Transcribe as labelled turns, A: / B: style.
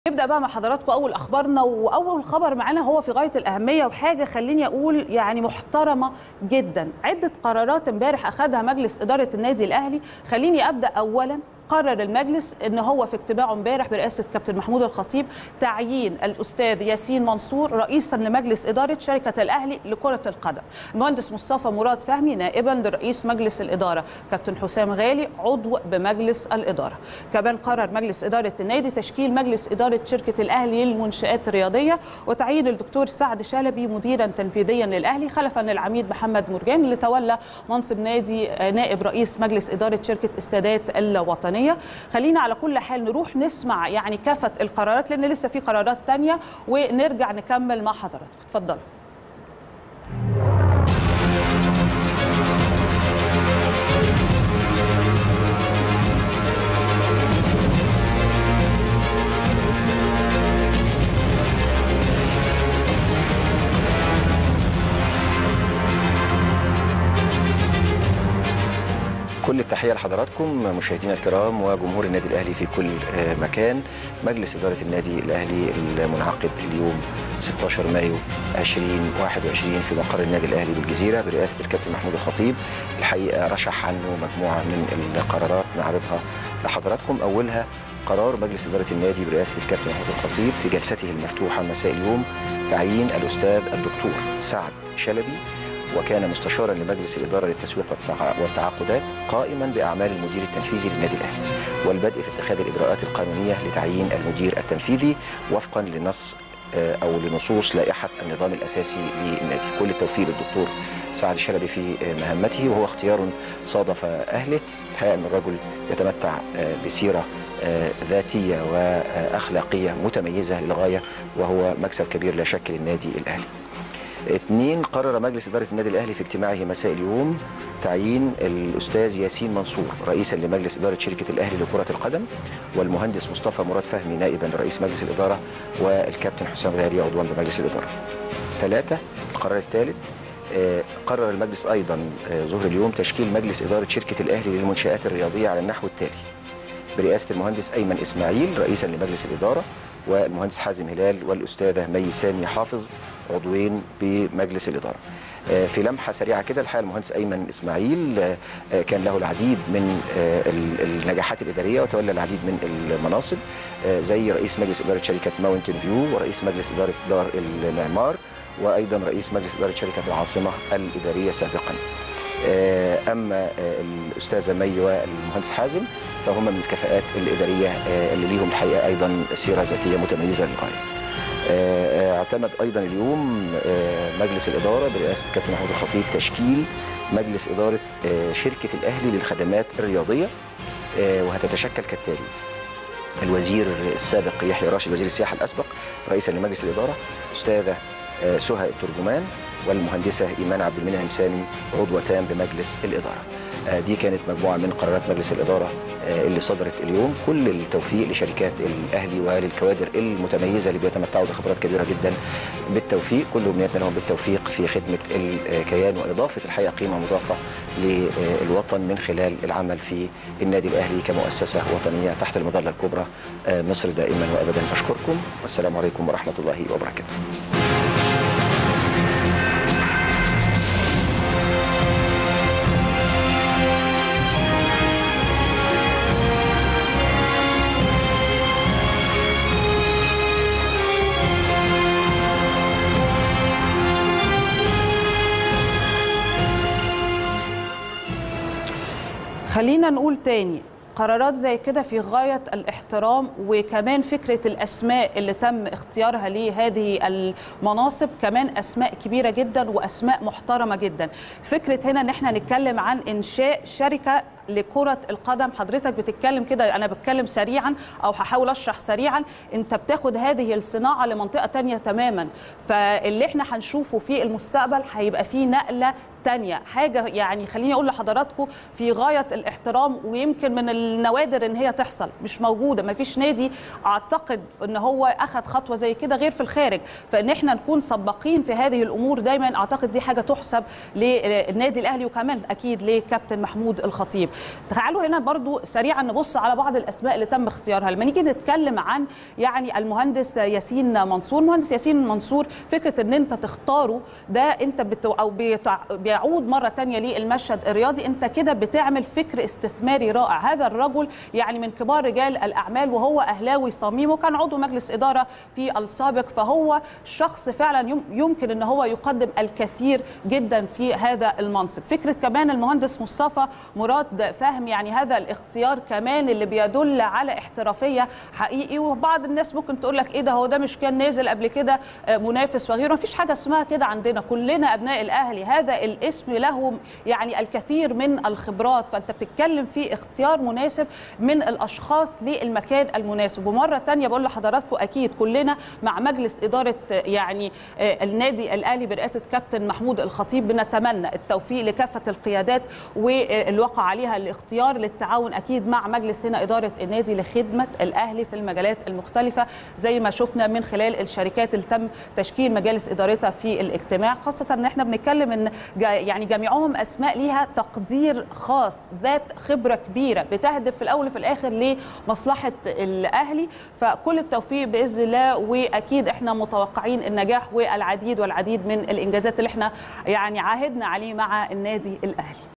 A: نبدا بقى مع حضراتكم اول اخبارنا واول خبر معانا هو في غايه الاهميه وحاجه خليني اقول يعني محترمه جدا عده قرارات امبارح اخذها مجلس اداره النادي الاهلي خليني ابدا اولا قرر المجلس ان هو في اجتماعه امبارح برئاسه كابتن محمود الخطيب تعيين الاستاذ ياسين منصور رئيسا لمجلس اداره شركه الاهلي لكره القدم المهندس مصطفى مراد فهمي نائبا لرئيس مجلس الاداره كابتن حسام غالي عضو بمجلس الاداره كمان قرر مجلس اداره النادي تشكيل مجلس اداره شركه الاهلي للمنشات الرياضيه وتعيين الدكتور سعد شلبي مديرا تنفيذيا للاهلي خلفا للعميد محمد مرجان اللي تولى منصب نادي نائب رئيس مجلس اداره شركه استادات الوطنيه خلينا على كل حال نروح نسمع يعني كافه القرارات لان لسه في قرارات تانية ونرجع نكمل مع حضراتكم اتفضلوا
B: كل التحية لحضراتكم مشاهدينا الكرام وجمهور النادي الأهلي في كل مكان مجلس إدارة النادي الأهلي المنعقد اليوم 16 مايو 2021 في مقر النادي الأهلي بالجزيرة برئاسة الكابتن محمود الخطيب الحقيقة رشح عنه مجموعة من القرارات نعرضها لحضراتكم أولها قرار مجلس إدارة النادي برئاسة الكابتن محمود الخطيب في جلسته المفتوحة مساء اليوم تعيين الأستاذ الدكتور سعد شلبي وكان مستشارا لمجلس الاداره للتسويق والتعاقدات قائما باعمال المدير التنفيذي للنادي الاهلي والبدء في اتخاذ الاجراءات القانونيه لتعيين المدير التنفيذي وفقا لنص او لنصوص لائحه النظام الاساسي للنادي كل التوفيق للدكتور سعد شلبي في مهمته وهو اختيار صادف اهله الحقيقه ان الرجل يتمتع بسيره ذاتيه واخلاقيه متميزه للغايه وهو مكسب كبير لا شك للنادي الاهلي اثنين قرر مجلس إدارة النادي الأهلي في اجتماعه مساء اليوم تعيين الأستاذ ياسين منصور رئيسا لمجلس إدارة شركة الأهلي لكرة القدم والمهندس مصطفى مراد فهمي نائبا لرئيس مجلس الإدارة والكابتن حسام غالي عضوا بمجلس الإدارة ثلاثة القرار الثالث قرر المجلس أيضا ظهر اليوم تشكيل مجلس إدارة شركة الأهلي للمنشآت الرياضية على النحو التالي برئاسة المهندس أيمن إسماعيل رئيسا لمجلس الإدارة والمهندس حازم هلال والأستاذة مي سامي حافظ عضوين بمجلس الإدارة في لمحة سريعة كده الحقيقة المهندس أيمن إسماعيل كان له العديد من النجاحات الإدارية وتولى العديد من المناصب زي رئيس مجلس إدارة شركة ماونتن فيو ورئيس مجلس إدارة دار المعمار وأيضا رئيس مجلس إدارة شركة العاصمة الإدارية سابقا أما الأستاذة مي والمهندس حازم فهم من الكفاءات الإدارية اللي ليهم الحقيقة أيضا سيرة ذاتية متميزة للغاية اعتمد ايضا اليوم مجلس الاداره برئاسه الكابتن محمود الخطيب تشكيل مجلس اداره شركه الاهلي للخدمات الرياضيه وهتتشكل كالتالي الوزير السابق يحيى راشد وزير السياحه الاسبق رئيسا لمجلس الاداره استاذه سهى الترجمان والمهندسه ايمان عبد المنعم سامي عضوتان بمجلس الاداره دي كانت مجموعه من قرارات مجلس الاداره اللي صدرت اليوم كل التوفيق لشركات الاهلي وللكوادر المتميزه اللي بيتمتعوا بخبرات كبيره جدا بالتوفيق كل امنياتنا لهم بالتوفيق في خدمه الكيان واضافه الحقيقه قيمه مضافه للوطن من خلال العمل في النادي الاهلي كمؤسسه وطنيه تحت المظله الكبرى مصر دائما وابدا اشكركم والسلام عليكم ورحمه الله وبركاته
A: خلينا نقول تاني قرارات زي كده في غاية الاحترام وكمان فكرة الأسماء اللي تم اختيارها لهذه المناصب كمان أسماء كبيرة جدا وأسماء محترمة جدا فكرة هنا ان احنا نتكلم عن إنشاء شركة لكرة القدم حضرتك بتتكلم كده أنا بتكلم سريعا أو هحاول أشرح سريعا أنت بتاخد هذه الصناعة لمنطقة تانية تماما فاللي احنا هنشوفه في المستقبل هيبقى فيه نقلة تانية حاجه يعني خليني اقول لحضراتكم في غايه الاحترام ويمكن من النوادر ان هي تحصل مش موجوده ما فيش نادي اعتقد ان هو اخذ خطوه زي كده غير في الخارج فان احنا نكون سباقين في هذه الامور دايما اعتقد دي حاجه تحسب للنادي الاهلي وكمان اكيد لكابتن محمود الخطيب تعالوا هنا برضو سريعا نبص على بعض الاسماء اللي تم اختيارها لما نيجي نتكلم عن يعني المهندس ياسين منصور مهندس ياسين منصور فكره ان انت تختاره ده انت بت او بيتع... بيعود مره تانية للمشهد الرياضي انت كده بتعمل فكر استثماري رائع هذا الرجل يعني من كبار رجال الاعمال وهو اهلاوي صميم وكان عضو مجلس اداره في السابق فهو شخص فعلا يمكن ان هو يقدم الكثير جدا في هذا المنصب فكره كمان المهندس مصطفى مراد فهم يعني هذا الاختيار كمان اللي بيدل على احترافيه حقيقي وبعض الناس ممكن تقول لك ايه ده هو ده مش كان نازل قبل كده منافس وغيره مفيش حاجه اسمها كده عندنا كلنا ابناء الاهلي هذا الاسم له يعني الكثير من الخبرات فانت بتتكلم في اختيار مناسب من الاشخاص للمكان المناسب ومره تانية بقول لحضراتكم اكيد كلنا مع مجلس اداره يعني النادي الاهلي برئاسه كابتن محمود الخطيب بنتمنى التوفيق لكافه القيادات والوقع عليها الاختيار للتعاون اكيد مع مجلس هنا اداره النادي لخدمه الاهلي في المجالات المختلفه زي ما شفنا من خلال الشركات اللي تم تشكيل مجالس ادارتها في الاجتماع خاصه ان احنا بنتكلم ان يعني جميعهم اسماء ليها تقدير خاص ذات خبره كبيره بتهدف في الاول وفي الاخر لمصلحه الاهلي فكل التوفيق باذن الله واكيد احنا متوقعين النجاح والعديد والعديد من الانجازات اللي احنا يعني عاهدنا عليه مع النادي الاهلي